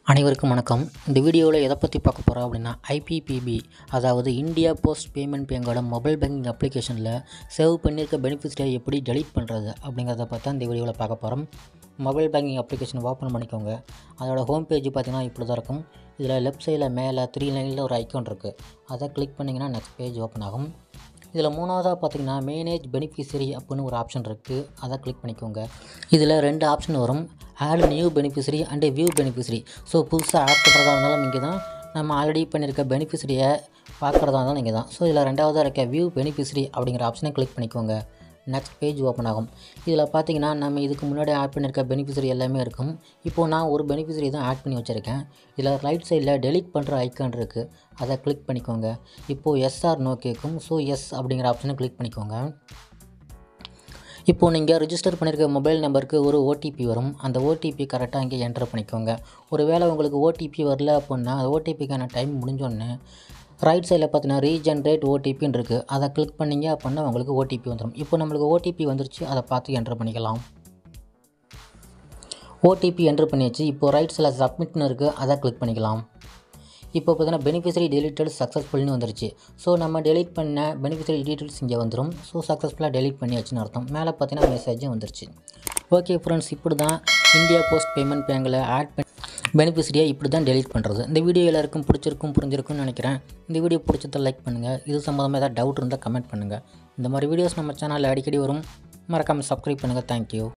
அனைவருக்கும் வணக்கம் இந்த வீடியோவில் எதை பற்றி பார்க்க போகிறோம் அப்படின்னா ஐபிபிபி அதாவது இந்தியா போஸ்ட் பேமெண்ட் பேங்கோட மொபைல் பேங்கிங் அப்ளிகேஷனில் சேவ் பண்ணியிருக்க பெனிஃபிட்ஸை எப்படி டெலீட் பண்ணுறது அப்படிங்கிறத பார்த்தா இந்த வீடியோவில் பார்க்க போகிறோம் மொபைல் பேங்கிங் அப்ளிகேஷன் ஓப்பன் பண்ணிக்கோங்க அதோட ஹோம் பேஜ் பார்த்தீங்கன்னா இப்படி தான் இருக்கும் இதில் லெஃப்ட் சைடில் மேலே த்ரீ லைனில் ஒரு ஐக்கான் இருக்குது அதை கிளிக் பண்ணிங்கன்னா நெக்ஸ்ட் பேஜ் ஓப்பன் ஆகும் இதில் மூணாவதாக பார்த்தீங்கன்னா மேனேஜ் பெனிஃபிஷரி அப்படின்னு ஒரு ஆப்ஷன் இருக்குது அதை கிளிக் பண்ணிக்கோங்க இதில் ரெண்டு ஆப்ஷன் வரும் add new beneficiary and view beneficiary so புதுசாக ஆட் பண்ணுறதா இருந்தாலும் இங்கே தான் நம்ம ஆல்ரெடி பண்ணியிருக்க பெனிஃபிஷரியை பார்க்குறதா இருந்தாலும் இங்கே தான் ஸோ இதில் ரெண்டாவதாக இருக்க வியூ பெனிஃபிஷரி அப்படிங்கிற ஆப்ஷனை கிளிக் பண்ணிக்கோங்க நெக்ஸ்ட் பேஜ் ஓப்பன் ஆகும் இதில் பார்த்தீங்கன்னா நம்ம இதுக்கு முன்னாடி ஆட் பண்ணியிருக்க பெனிஃபிஷரி எல்லாமே இருக்கும் இப்போது நான் ஒரு பெனிஃபிஷரி தான் ஆட் பண்ணி வச்சுருக்கேன் இதில் ரைட் சைடில் டெலிட் பண்ணுற ஐக்கான் இருக்குது அதை கிளிக் பண்ணிக்கோங்க இப்போது எஸ்ஆர் நோ கேட்கும் ஸோ எஸ் அப்படிங்கிற ஆப்ஷனை கிளிக் பண்ணிக்கோங்க இப்போது நீங்கள் ரிஜிஸ்டர் பண்ணியிருக்க மொபைல் நம்பருக்கு ஒரு ஓடிபி வரும் அந்த ஓடிபி கரெக்டாக இங்கே என்டர் பண்ணிக்கோங்க ஒரு வேளை உங்களுக்கு ஓடிபி வரல அப்படின்னா அந்த ஓடிபிக்கான டைம் முடிஞ்சோடனே ரைட் சைடில் பார்த்தீங்கன்னா ரீஜென்ரேட் ஓடிபின்னு இருக்குது அதை கிளிக் பண்ணீங்க அப்படின்னா உங்களுக்கு ஓடிபி வந்துடும் இப்போ நம்மளுக்கு ஓடிபி வந்துருச்சு அதை பார்த்து என்டர் பண்ணிக்கலாம் ஓடிபி என்டர் பண்ணியாச்சு இப்போ ரைட் சைடில் சப்மிட்னு இருக்குது அதை கிளிக் பண்ணிக்கலாம் இப்போ பார்த்தீங்கன்னா பெனிஃபிஷரி டெலிட்டட் சக்ஸஸ்ஃபுல்னு வந்துருச்சு ஸோ நம்ம டெலிட் பண்ண பெனிஃபிஷரி டீட்டெயில்ஸ் இங்கே வந்துடும் ஸோ சக்ஸஸ்ஃபுல்லாக டெலிட் பண்ணியாச்சுன்னு அர்த்தம் மேலே பார்த்தீங்கன்னா மெசேஜும் வந்துருச்சு ஓகே ஃப்ரெண்ட்ஸ் இப்படி தான் இந்தியா போஸ்ட் பேமெண்ட் பேங்கில் ஆட் பண்ணி பெனிஃபிஷரியை இப்படி தான் டெலிட் பண்ணுறது இந்த வீடியோ எல்லாருக்கும் பிடிச்சிருக்கும் புரிஞ்சிருக்கும்னு நினைக்கிறேன் இந்த வீடியோ பிடிச்சதை லைக் பண்ணுங்கள் இது சம்மந்தமாக ஏதாவது டவுட் இருந்தால் கமெண்ட் பண்ணுங்கள் இந்த மாதிரி வீடியோஸ் நம்ம சேனலில் அடிக்கடி வரும் மறக்காமல் சப்ஸ்கிரைப் பண்ணுங்கள் தேங்க்யூ